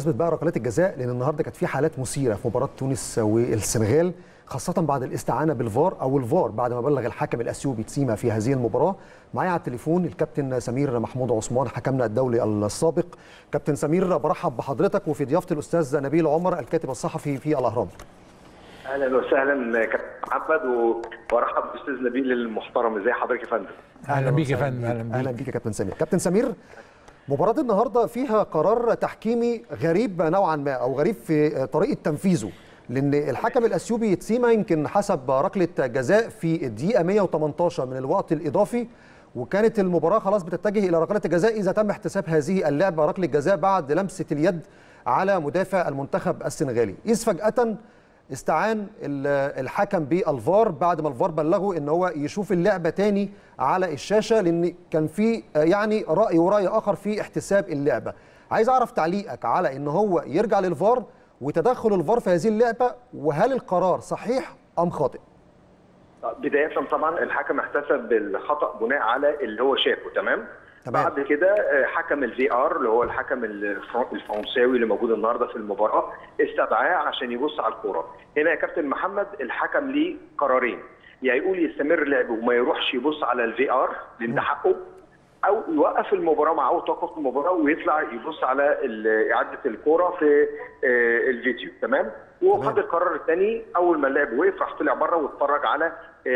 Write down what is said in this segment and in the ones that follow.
بمناسبه بقى ركلات الجزاء لان النهارده كانت في حالات مثيره في مباراه تونس والسنغال خاصة بعد الاستعانة بالفار أو الفار بعد ما بلغ الحكم الأثيوبي تسيما في هذه المباراة معايا على التليفون الكابتن سمير محمود عثمان حكمنا الدولي السابق كابتن سمير برحب بحضرتك وفي ضيافة الأستاذ نبيل عمر الكاتب الصحفي في الأهرام اهلا وسهلا كابتن محمد وبرحب بالاستاذ نبيل المحترم ازي حضرتك يا فندم اهلا بيك يا فندم اهلا بيك أهلا بيك يا كابتن سمير كابتن سمير مباراة النهارده فيها قرار تحكيمي غريب نوعا ما او غريب في طريقة تنفيذه لان الحكم الاثيوبي تسيما يمكن حسب ركله جزاء في الدقيقه 118 من الوقت الاضافي وكانت المباراه خلاص بتتجه الى ركله الجزاء اذا تم احتساب هذه اللعبه ركله جزاء بعد لمسه اليد على مدافع المنتخب السنغالي اذ فجاه استعان الحكم بالفار بعد ما الفار بلغه ان هو يشوف اللعبه تاني على الشاشه لان كان في يعني راي وراي اخر في احتساب اللعبه عايز اعرف تعليقك على ان هو يرجع للفار وتدخل الفار في هذه اللعبه وهل القرار صحيح ام خاطئ؟ بدايه طبعا الحكم احتسب الخطا بناء على اللي هو شافه تمام؟ تمام. بعد كده حكم الفي ار اللي هو الحكم الفرنساوي اللي موجود النهارده في المباراه استدعاه عشان يبص على الكوره. هنا يا كابتن محمد الحكم ليه قرارين يا يقول يستمر لعبه وما يروحش يبص على الفي ار لان ده حقه او يوقف المباراه معه توقف المباراه ويطلع يبص على اعاده الكوره في الفيديو تمام وخد القرار الثاني اول ما اللاعب وقف راح طلع بره واتفرج على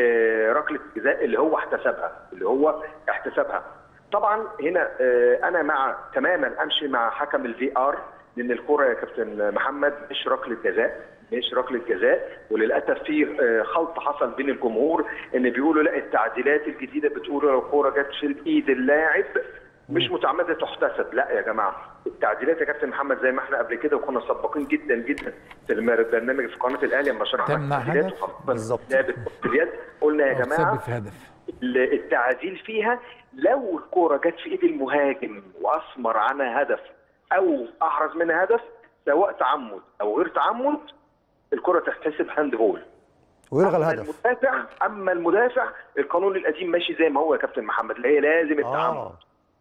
ركله الجزاء اللي هو احتسبها اللي هو احتسبها طبعا هنا انا مع تماما امشي مع حكم الفي ار لان الكوره يا كابتن محمد مش ركله جزاء مش ركله جزاء وللاسف في خلط حصل بين الجمهور ان بيقولوا لا التعديلات الجديده بتقول لو الكوره جت في ايد اللاعب مش متعمده تحتسب لا يا جماعه التعديلات يا كابتن محمد زي ما احنا قبل كده وكنا سباقين جدا جدا في البرنامج في قناه الاهلي لما شرحنا التعديلات بالظبط لعبه اليد قلنا يا جماعه في هدف التعديل فيها لو الكوره جت في ايد المهاجم واثمر عنها هدف او احرز منها هدف سواء تعمد او غير تعمد الكره تحتسب هاند بول ويلغى أما الهدف المدافع اما المدافع القانون القديم ماشي زي ما هو يا كابتن محمد اللي هي لازم التعمد اه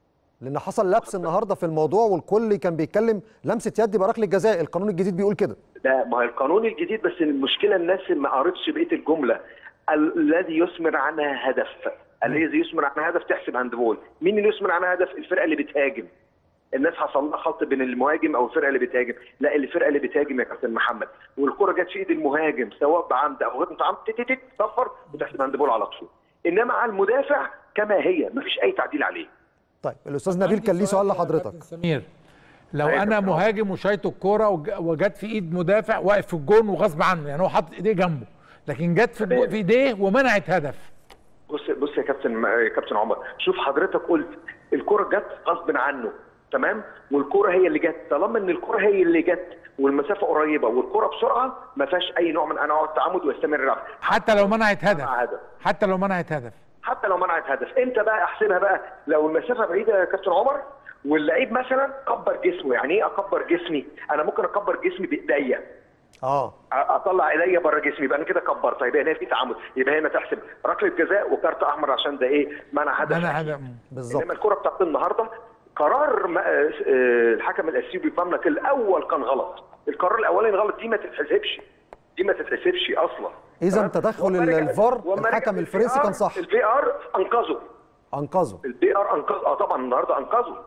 لان حصل لبس النهارده في الموضوع والكل كان بيتكلم لمسه يد يبقى ركله جزاء القانون الجديد بيقول كده ده ما هو القانون الجديد بس المشكله الناس ما قرتش بقيه الجمله الذي يثمر عنها هدف الذي يثمر عنها هدف تحسب هاندبول مين اللي يثمر عنها هدف الفرقه اللي بتهاجم الناس حصل لها خلط بين المهاجم او الفرقه اللي بتهاجم لا الفرقه اللي بتهاجم يا كابتن محمد والكره جت في ايد المهاجم سواء بعمد او غير متعمد تت تصفر وتحسب هاندبول على طول انما على المدافع كما هي مفيش اي تعديل عليه طيب الاستاذ نبيل كان ليه سؤال لحضرتك سمير لو أيوة انا كابتن. مهاجم وشايط الكوره وج- وجت في ايد مدافع واقف في الجون وغصب عنه يعني هو حاطط ايديه جنبه لكن جت في الجو- في ايديه ومنعت هدف بص بص يا كابتن يا كابتن عمر شوف حضرتك قلت الكره جت غصب عنه تمام والكره هي اللي جت طالما ان الكره هي اللي جت والمسافه قريبه والكره بسرعه ما فيهاش اي نوع من انواع التعمد ويستمر اللعب حتى لو منعت هدف مع هدف حتى لو منعت هدف حتى لو منعت هدف انت بقى احسبها بقى لو المسافه بعيده يا كابتن عمر واللعيب مثلا كبر جسمه يعني ايه اكبر جسمي انا ممكن اكبر جسمي بايديا اه اطلع ايديا بره جسمي يبقى انا كده كبرت يبقى هنا في تعمد يبقى هنا تحسب ركله جزاء وكارت احمر عشان ده ايه منع هدف منع هدف بالظبط انما الكره بتاعت النهارده قرار ما- آه، الحكم الاثيوبي في المملكه الاول كان غلط القرار الاولاني غلط دي ما تتحسبش دي ما تتحسبش اصلا إذا تمام؟ تدخل وأما رجع- الفار وأما الحكم رجع الفرنسي الفي كان آر، صح. الفي ار انقذه انقذه الفي ار انقذ اه طبعا النهارده انقذه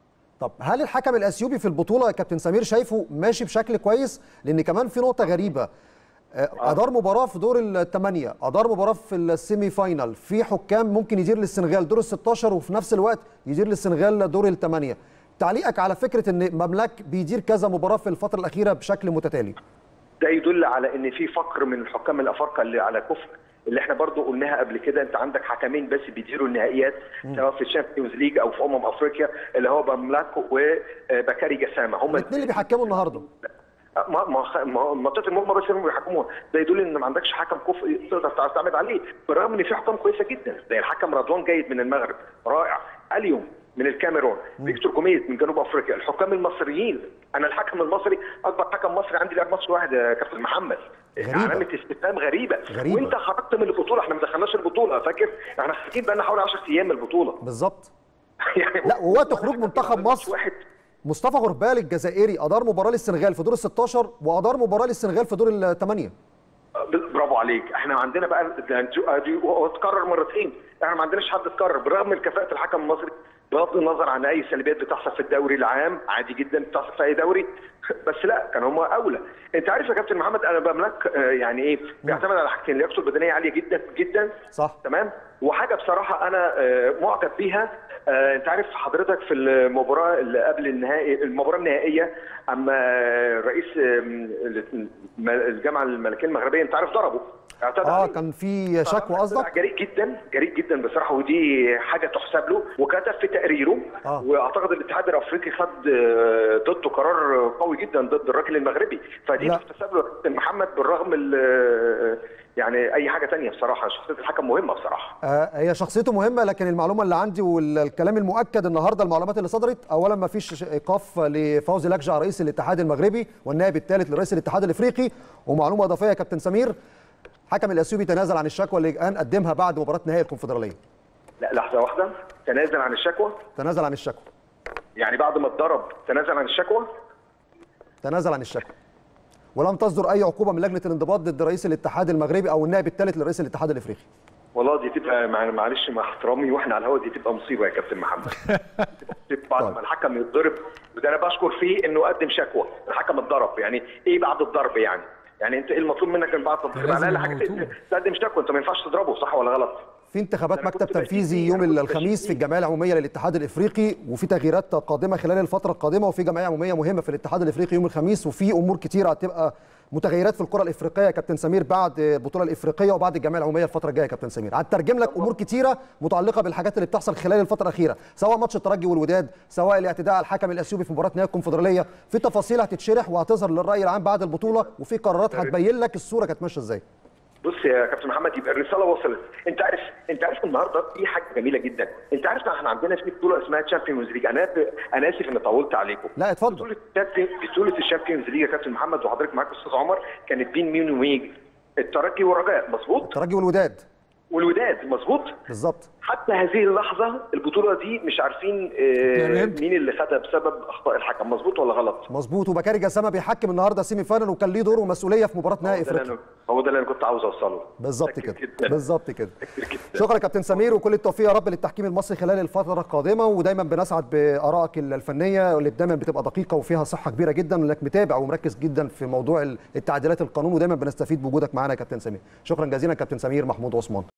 طب هل الحكم الاثيوبي في البطوله يا كابتن سمير شايفه ماشي بشكل كويس لان كمان في نقطه غريبه آه، ادار مباراه في دور الثمانيه ادار مباراه في السيمي فاينال في حكام ممكن يدير للسنغال دور ال 16 وفي نفس الوقت يدير للسنغال دور الثمانيه تعليقك على فكره ان مملك بيدير كذا مباراه في الفتره الاخيره بشكل متتالي ده يدل على ان في فقر من الحكام الافارقه اللي على كفر اللي احنا برضو قلناها قبل كده انت عندك حكمين بس بيديروا النهائيات سواء في الشامبيونز ليج او في امم افريقيا اللي هو بملاكو وبكاري جسامه هم الاثنين اللي بيحكموا النهارده ما ما ما منطقه المهمه بس هم بيحكموها ده يدل ان ما عندكش حكم كفء تقدر تعتمد عليه بالرغم ان في حكام كويسه جدا زي الحكم رضوان جيد من المغرب رائع اليوم من الكاميرون فيكتور جوميز من جنوب افريقيا الحكام المصريين انا الحكم المصري اكبر حكم مصري عندي لاعب مصري واحد يا كابتن محمد غريبة. علامه استفهام غريبه غريبة. وانت خرجت من البطوله احنا ما دخلناش البطوله فاكر احنا خارجين بقى لنا حوالي 10 ايام من البطوله بالظبط يعني لا ووقت خروج منتخب مصر واحد مصطفى غربال الجزائري ادار مباراه للسنغال في دور ال 16 وادار مباراه للسنغال في دور الثمانيه برافو عليك احنا عندنا بقى ده انتوا- دي- هو اتكرر مرتين احنا ما عندناش حد اتكرر برغم من كفاءه الحكم المصري بغض النظر عن اي سلبيات بتحصل في الدوري العام عادي جدا بتحصل في اي دوري بس لا كان هم اولى انت عارف يا كابتن محمد انا بملك آه، يعني ايه بيعتمد على حاجتين لياقته البدنيه عاليه جدا جدا صح تمام وحاجه بصراحه انا آه، معجب بيها آه، انت عارف حضرتك في المباراه اللي قبل النهائي المباراه النهائيه اما رئيس آم، الجامعه الملكيه المغربيه انت عارف ضربه اعتدى اه عليه. كان في شكوى قصدك جريء جدا جريء جدا بصراحه ودي حاجه تحسب له وكتب في تقريره آه. واعتقد الاتحاد الافريقي خد آه، ضده قرار قوي جدا ضد الراجل المغربي فدي لا. تحتسب له كابتن محمد بالرغم ال- يعني اي حاجه تانية بصراحه شخصيه الحكم مهمه بصراحه آه هي شخصيته مهمه لكن المعلومه اللي عندي والكلام المؤكد النهارده المعلومات اللي صدرت اولا ما فيش ايقاف لفوزي لكجع رئيس الاتحاد المغربي والنائب الثالث لرئيس الاتحاد الافريقي ومعلومه اضافيه يا كابتن سمير حكم الاثيوبي تنازل عن الشكوى اللي الان قدمها بعد مباراه نهائي الكونفدراليه لا لحظه واحده تنازل عن الشكوى تنازل عن الشكوى يعني بعد ما اتضرب تنازل عن الشكوى تنازل عن الشكوى ولم تصدر اي عقوبه من لجنه الانضباط ضد رئيس الاتحاد المغربي او النائب الثالث لرئيس الاتحاد الافريقي والله دي تبقى مع- معلش مع احترامي واحنا على الهوا دي تبقى مصيبه يا كابتن محمد تبقى مصيبة بعد طيب. ما الحكم يتضرب وده انا بشكر فيه انه قدم شكوى الحكم اتضرب يعني ايه بعد الضرب يعني يعني انت ايه المطلوب منك من بعد الضرب لازم على الاقل حاجه يموتوه. تقدم شكوى انت ما ينفعش تضربه صح ولا غلط في انتخابات أنا كنت مكتب تنفيذي بشيل يوم فيه، أنا كنت الخميس بشيل في فيه. الجمعيه العموميه للاتحاد الافريقي وفي تغييرات قادمه خلال الفتره القادمه وفي جمعيه عموميه مهمه في الاتحاد الافريقي يوم الخميس وفي امور كتيره هتبقى متغيرات في الكره الافريقيه يا كابتن سمير بعد البطوله الافريقيه وبعد الجمعيه العموميه الفتره الجايه يا كابتن سمير هترجم لك امور كتيره متعلقه بالحاجات اللي بتحصل خلال الفتره الاخيره سواء ماتش الترجي والوداد سواء الاعتداء على الحكم الاثيوبي في مباراه نهائي الكونفدراليه في تفاصيل هتتشرح وهتظهر للراي العام بعد البطوله وفي قرارات هتبين لك الصوره كانت ماشيه ازاي بص يا كابتن محمد يبقى الرساله وصلت انت عارف انت عارف النهارده في حاجه جميله جدا انت عارف إن احنا عندنا في بطوله اسمها تشامبيونز ليج انا انا اسف ان طولت عليكم لا اتفضل بطوله بطوله الشامبيونز ليج يا كابتن محمد وحضرتك معاك استاذ عمر كانت بين مين ومين الترجي والرجاء مظبوط الترجي والوداد والوداد مظبوط بالظبط حتى هذه اللحظه البطوله دي مش عارفين يعني آه انت- مين اللي خدها بسبب اخطاء الحكم مظبوط ولا غلط مظبوط وبكاري جسامه بيحكم النهارده سيمي فاينل وكان ليه دور ومسؤوليه في مباراه نهائي هو ده اللي افريقيا أنا- هو ده اللي انا كنت عاوز اوصله بالظبط متأكد كده جداً. بالظبط كده متأكد جداً. شكرا يا كابتن سمير وكل التوفيق يا رب للتحكيم المصري خلال الفتره القادمه ودايما بنسعد بارائك الفنيه اللي دايما بتبقى دقيقه وفيها صحه كبيره جدا انك متابع ومركز جدا في موضوع التعديلات القانون ودايما بنستفيد بوجودك معانا يا كابتن سمير شكرا جزيلا كابتن سمير محمود عثمان